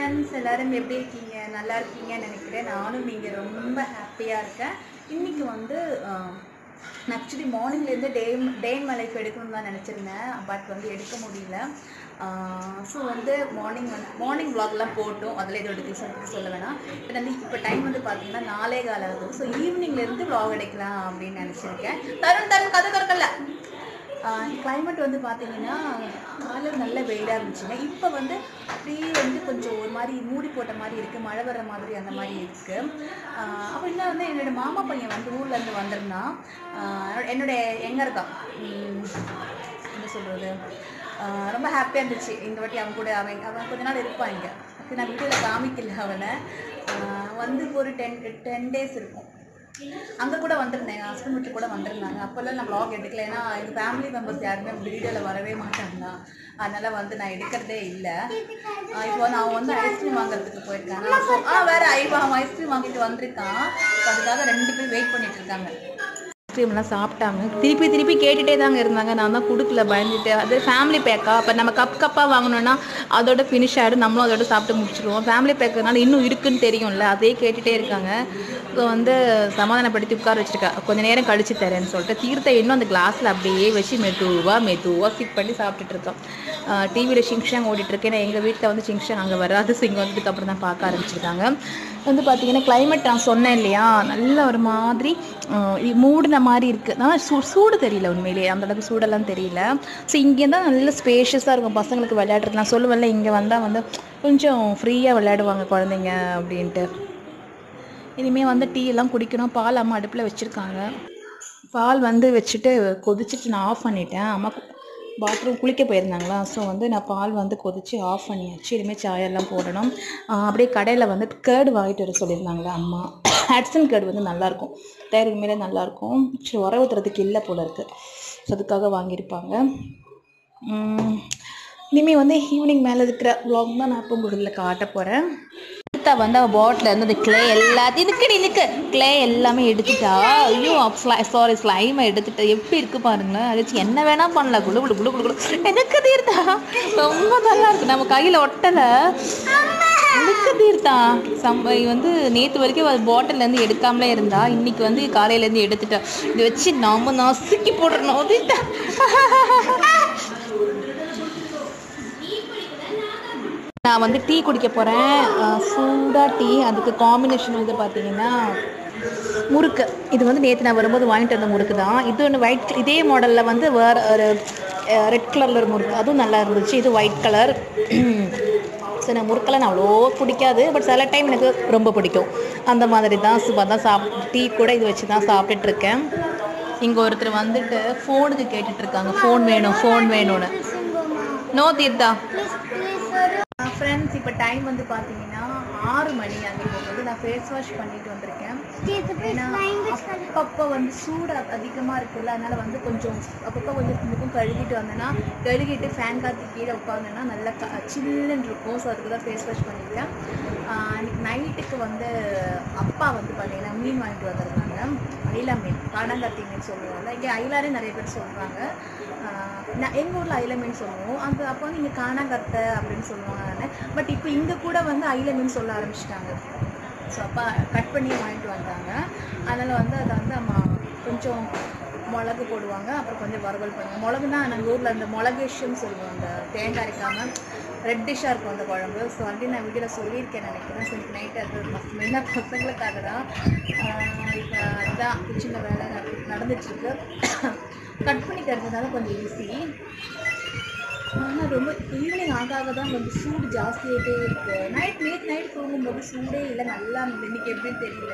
friends எல்லாரும் எப்படி இருக்கீங்க நல்லா இருக்கீங்கன்னு நினைக்கிறேன் நானும் நீங்கள் ரொம்ப ஹாப்பியாக இருக்கேன் இன்னைக்கு வந்து ஆக்சுவலி மார்னிங்லேருந்து day day in my life எடுக்கணும்னு தான் நினச்சிருந்தேன் பட் வந்து எடுக்க முடியல ஸோ வந்து மார்னிங் வந்து மார்னிங் vlogலாம் போட்டோம் அதில் எதுவும் எடுக்கல சொல்லிட்டு சொல்ல வேணாம் இப்போ வந்து இப்போ டைம் வந்து பார்த்தீங்கன்னா நாலே கால ஆகும் ஸோ ஈவினிங்லேருந்து vlog எடுக்கலாம் அப்படின்னு நினச்சிருக்கேன் தருண் தருண் கதை திறக்கல கிளைமேட் வந்து பார்த்தீங்கன்னா காலையில் நல்ல வெயிலாக இருந்துச்சுங்க இப்போ வந்து அப்படியே வந்து கொஞ்சம் ஒரு மாதிரி மூடி போட்ட மாதிரி இருக்குது மழை வர்ற மாதிரி அந்த மாதிரி இருக்குது அப்போ இன்னும் வந்து என்னோட மாமா பையன் வந்து ஊர்லேருந்து வந்திருந்தான் ஆஹ் என்னுடைய எங்கே இருக்கான் உம், என்ன சொல்கிறது ரொம்ப ஹாப்பியாக இருந்துச்சு இந்த வாட்டி அவன் கூட அவன் அவன் கொஞ்ச நாள் இருப்பான் இங்கே நான் வீடியோவில் காமிக்கல அவனை ஆஹ் வந்து ஒரு டென் டென் டேஸ் இருக்கும் அங்கே கூட வந்திருந்தேன் எங்கள் ஹஸ்பண்ட் வீட்டு கூட வந்திருந்தாங்க அப்போல்லாம் நான் vlog எடுக்கல ஏன்னா எங்கள் ஃபேமிலி மெம்பர்ஸ் யாருமே வீடியோவில் வரவே மாட்டாங்க அதனால் வந்து நான் எடுக்கிறதே இல்லை இப்போ வந்து அவன் வந்து ஐஸ்கிரீம் வாங்குறதுக்கு போயிருக்காங்க So, ஆ வேறு ஐவா அவன் ஐஸ்கிரீம் வாங்கிட்டு வந்திருக்கான் So, அதுக்காக ரெண்டு பேரும் வெயிட் பண்ணிட்டு இருக்காங்க ஐஸ்கிரீம்லாம் சாப்பிட்டாங்க திருப்பி திருப்பி கேட்டுகிட்டே தாங்க இருந்தாங்க நான் தான் கொடுக்கல பயந்துட்டு அது ஃபேமிலி பேக்கா அப்போ நம்ம கப் கப்பாக வாங்கினோன்னா அதோட ஃபினிஷ் ஆகிடும் நம்மளும் அதோட சாப்பிட்டு முடிச்சிடுவோம் ஃபேமிலி பேக்குனால இன்னும் இருக்குன்னு தெரியும்ல அதே கேட்டுகிட்டே இருக்காங்க ஸோ வந்து சமாதானப்படுத்தி உட்கார வச்சிருக்கா கொஞ்ச நேரம் கழிச்சு தரேன்னு சொல்லிட்டு தீர்த்த இன்னும் அந்த கிளாஸில் அப்படியே வச்சு மெதுவாக மெதுவாக சிப் பண்ணி சாப்பிட்டுட்டு இருக்கோம் டிவியில் ஷிங்ஷாங் ஓடிட்டு இருக்கேன் ஏன்னா எங்கள் வீட்டில் வந்து ஷிங்ஷாங் அங்கே வராது ஸோ இங்கே வந்ததுக்கு அப்புறம் தான் பார்க்க ஆரம்பிச்சிருக்காங்க வந்து பார்த்தீங்கன்னா climate நான் சொன்னேன் இல்லையா நல்ல ஒரு மாதிரி ஆஹ் இது மூடின மாதிரி இருக்குது ஆனால் சூ சூடு தெரியல உண்மையிலேயே அந்த அளவுக்கு சூடெல்லாம் தெரியல ஸோ இங்கே தான் நல்ல ஸ்பேஷியஸாக இருக்கும் பசங்களுக்கு விளையாடுறது நான் சொல்லுவேன்ல இங்கே வந்தால் வந்து கொஞ்சம் ஃப்ரீயாக விளையாடுவாங்க குழந்தைங்க அப்படின்ட்டு இனிமேல் வந்து டீ எல்லாம் குடிக்கணும் பால் அம்மா அடுப்பில் வச்சுருக்காங்க பால் வந்து வச்சுட்டு கொதிச்சிட்டு நான் ஆஃப் பண்ணிட்டேன் அம்மா பாத்ரூம் குளிக்க போயிருந்தாங்களா ஸோ வந்து நான் பால் வந்து கொதிச்சு ஆஃப் பண்ணியாச்சு இனிமேல் சாயெல்லாம் போடணும் ஆஹ் அப்படியே கடையில் வந்து கேர்டு வாங்கிட்டு வர சொல்லியிருந்தாங்களா அம்மா ஹட்சன் கேர்டு வந்து நல்லாயிருக்கும் தயாரிக்கு மேலே நல்லாயிருக்கும் சரி உர ஊற்றுறதுக்கு இல்லை போல இருக்குது ஸோ அதுக்காக வாங்கியிருப்பாங்க உம், இனிமே வந்து ஈவினிங் மேலே இருக்கிற vlog தான் நான் இப்போ உங்களுக்கு காட்ட போகிறேன் அடுத்தா வந்து அவள் பாட்டில் இருந்து அந்த கிளே எல்லாத்தையும் நிற்க நிற்க கிளே எல்லாமே எடுத்துட்டா ஐயோ சாரி ஸ்லைமை எடுத்துட்டா எப்படி இருக்கு பாருங்களேன் அது வச்சு என்ன வேணா பண்ணல குளு குளு குளு குளு குளு எனக்கு தீர்த்தா ரொம்ப நல்லா இருக்கு நம்ம கையில் ஒட்டலை எனக்கு தீர்த்தா சம்ப வந்து நேற்று வரைக்கும் அது பாட்டில் இருந்து எடுக்காமலே இருந்தா இன்னைக்கு வந்து காலையிலேருந்து எடுத்துட்டா இதை வச்சு நாம நசுக்கி போடுறோம் தீர்த்தா நான் வந்து டீ குடிக்க போகிறேன் சூடாக டீ அதுக்கு காம்பினேஷன் வந்து பார்த்தீங்கன்னா முறுக்கு இது வந்து நேற்று நான் வரும்போது வாங்கிட்டு வந்த முறுக்கு தான் இது ஒன்று ஒயிட் இதே மாடலில் வந்து வேறு ஒரு ரெட் கலரில் ஒரு முறுக்கு அதுவும் நல்லா இருந்துச்சு இது ஒயிட் கலர் ஸோ எனக்கு முறுக்கெல்லாம் நான் அவ்வளோ பிடிக்காது பட் சில டைம் எனக்கு ரொம்ப பிடிக்கும் அந்த மாதிரி தான் சூப்பர் தான் சாப் டீ கூட இது வச்சு தான் சாப்பிட்டுட்டு இருக்கேன் இங்கே ஒருத்தர் வந்துட்டு ஃபோனுக்கு கேட்டுட்டு இருக்காங்க ஃபோன் வேணும் ஃபோன் வேணும்னு நோ தீர்த்தா ஃப்ரெண்ட்ஸ் இப்போ டைம் வந்து பார்த்தீங்கன்னா ஆறு மணி அங்கே போகுது நான் ஃபேஸ் வாஷ் பண்ணிட்டு வந்திருக்கேன் ஏன்னா அப்பப்போ வந்து சூடு அதிகமாக இருக்குல்ல அதனால வந்து கொஞ்சம் அப்பப்போ கொஞ்சம் முகம் கழுகிட்டு வந்தேன்னா கழுகிட்டு ஃபேன் காற்று கீழே உட்காந்தேன்னா நல்லா க சில்லுன்னு இருக்கும் ஸோ அதுக்கு தான் ஃபேஸ் வாஷ் பண்ணியிருக்கேன் ஆஹ் அன்னைக்கு நைட்டுக்கு வந்து அப்பா வந்து பார்த்தீங்கன்னா மீன் வாங்கிட்டு வந்திருந்தாங்க ஐலா மீன் காணாங்கத்தி மீன் சொல்லுவாங்க இங்கே ஐலாரே நிறைய பேர் சொல்கிறாங்க நான் எங்கள் ஊரில் ஐல மீன் சொல்லுவோம் அந்த அப்போ வந்து இங்கே காணாங்கத்தை அப்படின்னு சொல்லுவாங்க பட் இப்போ இங்கே கூட வந்து ஐல மீன் சொல்ல ஆரம்பிச்சிட்டாங்க ஸோ அப்பா கட் பண்ணி வாங்கிட்டு வந்தாங்க அதனால் வந்து அதை வந்து அம்மா கொஞ்சம் மிளகு போடுவாங்க அப்புறம் கொஞ்சம் வறுவல் பண்ணுவாங்க மிளகுனா நாங்கள் ஊரில் அந்த மிளகேஷன்னு சொல்லுவோம் அந்த தேங்காய் அரைக்காமல் ரெட்டிஷாக இருக்கும் அந்த குழம்பு ஸோ ஆல்ரெடி நான் வீடியோவில் சொல்லியிருக்கேன் நினைக்கிறேன் ஸோ இன்னைக்கு நைட்டு அது மஸ்ட் மெயினாக பசங்களுக்காக தான் இப்போ இதான் கிச்சனில் வேலை நடந்துட்டுருக்கு கட் பண்ணி தரதுனால கொஞ்சம் ஈஸி ஆனால் ரொம்ப ஈவினிங் ஆக ஆக தான் கொஞ்சம் சூடு ஜாஸ்தியாகிட்டே இருக்கு நைட் நேற்று நைட் தூங்கும்போது சூடே இல்லை நல்லா இருந்தது இன்னைக்கு எப்படின்னு தெரியல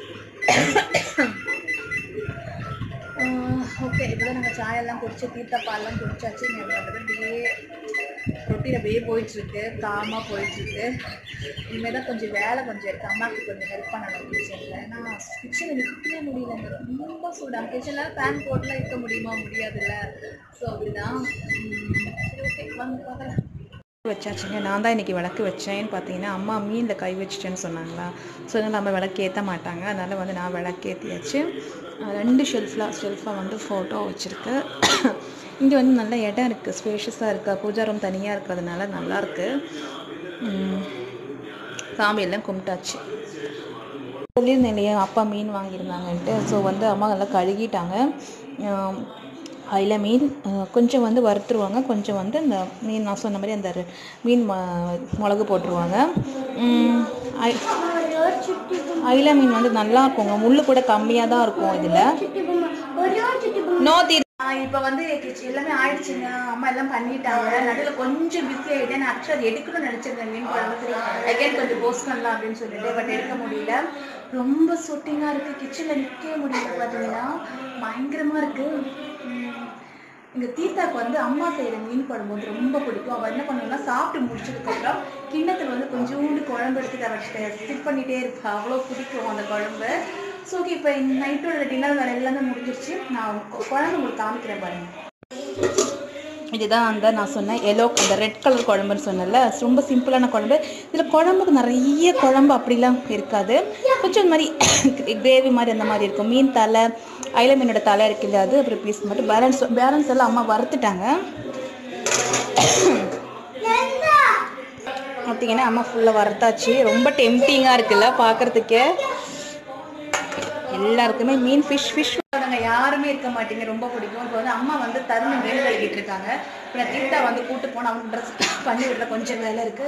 ஓகே இப்போ தான் நாங்கள் சாயெல்லாம் குடிச்சு தீர்த்த பால்லாம் குடிச்சாச்சு இங்கே வந்து அப்படியே ரொட்டீன் அப்படியே போயிட்டுருக்கு காமாக போயிட்டுருக்கு இனிமேல் தான் கொஞ்சம் வேலை கொஞ்சம் இருக்குது அம்மாவுக்கு கொஞ்சம் ஹெல்ப் பண்ணணும் கிச்சனில் ஏன்னா கிச்சனில் நிற்கவே முடியலங்க ரொம்ப சூடாக கிச்சனில் ஃபேன் போட்டுலாம் இருக்க முடியுமா முடியாதுல்ல ஸோ அப்படிதான் உம், சரி ஓகே வாங்க பார்க்கலாம் வச்சாச்சுங்க நான் தான் இன்றைக்கி விளக்கு வச்சேன்னு பார்த்தீங்கன்னா அம்மா மீனில் கை வச்சிட்டேன்னு சொன்னாங்களா ஸோ அதனால் நம்ம விளக்கு ஏற்ற மாட்டாங்க அதனால் வந்து நான் விளக்கு ஏற்றியாச்சு அஹ் ரெண்டு ஷெல்ஃபில் ஷெல்ஃபாக வந்து ஃபோட்டோ வச்சுருக்கு இங்கே வந்து நல்ல இடம் இருக்குது ஸ்பேஷியஸாக இருக்குது பூஜா ரூம் தனியாக இருக்கிறதுனால நல்லாயிருக்கு சாமியெல்லாம் கும்பிட்டாச்சு சொல்லியிருந்தேன் இல்லையா அப்பா மீன் வாங்கியிருந்தாங்கன்ட்டு ஸோ வந்து அம்மா நல்லா கழுகிட்டாங்க ஆம், அதில் மீன் அஹ், கொஞ்சம் வந்து வறுத்துருவாங்க கொஞ்சம் வந்து இந்த மீன் நான் சொன்ன மாதிரி அந்த ரெ- மீன் ம- மிளகு போட்டுருவாங்க உம், ஐ- அயில மீன் வந்து நல்லா இருக்குங்க முள்ளு கூட கம்மியாக தான் இருக்கும் இதில் நோ தி இப்போ வந்து கிச்ச- எல்லாமே ஆயிடுச்சுங்க அம்மா எல்லாம் பண்ணிட்டாங்க நடுவில் கொஞ்சம் பிஸி ஆகிட்டேன் நான் ஆக்சுவலாக அது எடுக்கணும்னு நினச்சிருந்தேன் மீன் குழம்பு சரி அகைன் கொஞ்சம் போஸ்ட் பண்ணலாம் அப்படின்னு சொல்லிட்டு பட் எடுக்க முடியல ரொம்ப சுட்டிங்காக இருக்குது கிச்சனில் நிற்கவே முடியல பார்த்தீங்கன்னா பயங்கரமாக இருக்குது எங்க தீர்த்தாக்கு வந்து அம்மா செய்யற மீன் குழம்பு வந்து ரொம்ப பிடிக்கும் அவள் என்ன பண்ணுவாங்கன்னா சாப்பிட்டு முடிச்சதுக்கப்புறம் கிண்ணத்துல வந்து கொஞ்சோண்டு குழம்பு எடுத்து அவர்கிட்ட ஸ்டிக் பண்ணிட்டே இருப்பா அவ்வளோ பிடிக்கும் அந்த குழம்பு ஸோ ஓகே இப்போ இந்த நைட்டோட டின்னர் வேறு எல்லாமே முடிஞ்சிருச்சு நான் கு- குழம்பு உங்களுக்கு காமிக்கிறேன் பாருங்க இதுதான் அந்த நான் சொன்னேன் எல்லோ அந்த ரெட் கலர் குழம்புன்னு சொன்னேன்ல ரொம்ப சிம்பிளான குழம்பு இதில் குழம்புக்கு நிறைய குழம்பு அப்படிலாம் இருக்காது கொஞ்சம் இந்த மாதிரி கிரேவி மாதிரி அந்த மாதிரி இருக்கும் மீன் தலை அயில மீனோட தலை இருக்கு இல்லையா அது அப்புறம் பீஸ் மட்டும் பேலன்ஸ் பேலன்ஸ் எல்லாம் அம்மா வறுத்துட்டாங்க பார்த்தீங்கன்னா அம்மா ஃபுல்லாக வறுத்தாச்சு ரொம்ப டெம்டிங்காக இருக்குல்ல பார்க்குறதுக்கே எல்லாருக்குமே மீன் ஃபிஷ் ஃபிஷ் நாங்கள் யாருமே இருக்க மாட்டீங்க ரொம்ப பிடிக்கும் இப்போ வந்து அம்மா வந்து தருணம் வேலை கழுவிட்டு இருக்காங்க இப்போ நான் தீர்த்தா வந்து கூட்டு போனால் அவங்க ட்ரெஸ் பண்ணி விடுற கொஞ்சம் வேலை இருக்கு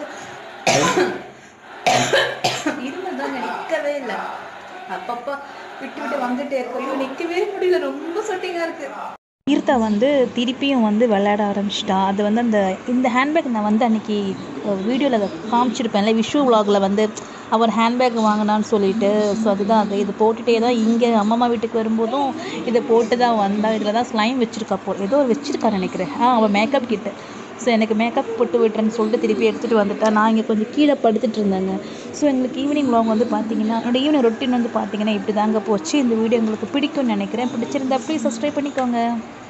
இருமல் தாங்க நிற்கவே இல்லை அப்பப்போ விட்டு விட்டு வந்துட்டே இருக்கும் ஐயோ நிற்கவே முடியல ரொம்ப சொட்டிங்காக இருக்கு தீர்த்தா வந்து திருப்பியும் வந்து விளையாட ஆரம்பிச்சிட்டா அது வந்து அந்த இந்த ஹேண்ட்பேக் நான் வந்து அன்னைக்கு வீடியோவில் காமிச்சிருப்பேன்ல விஷு vlogல வந்து அவர் ஹேண்ட்பேக் வாங்கினான்னு சொல்லிட்டு ஸோ அதுதான் அது இது போட்டுகிட்டே தான் இங்கே அம்மம்மா வீட்டுக்கு வரும்போதும் இதை போட்டு தான் வந்தா இதில் தான் ஸ்லைம் வச்சிருக்கா போ ஏதோ ஒரு வச்சிருக்கா நினைக்கிறேன் ஆ அவள் மேக்கப் கிட்ட ஸோ எனக்கு மேக்கப் போட்டு விட்டுறேன்னு சொல்லிட்டு திருப்பி எடுத்துகிட்டு வந்துட்டா நான் இங்கே கொஞ்சம் கீழே படுத்துட்டு இருந்தேங்க ஸோ எங்களுக்கு ஈவினிங் vlog வந்து பார்த்தீங்கன்னா என்னோட ஈவினிங் ரொட்டீன் வந்து பார்த்தீங்கன்னா இப்படி தாங்க போச்சு இந்த வீடியோ உங்களுக்கு பிடிக்கும்னு நினைக்கிறேன் பிடிச்சிருந்தா ப்ளீஸ் சப்ஸ்கிரைப் பண்ணிக்கோங்க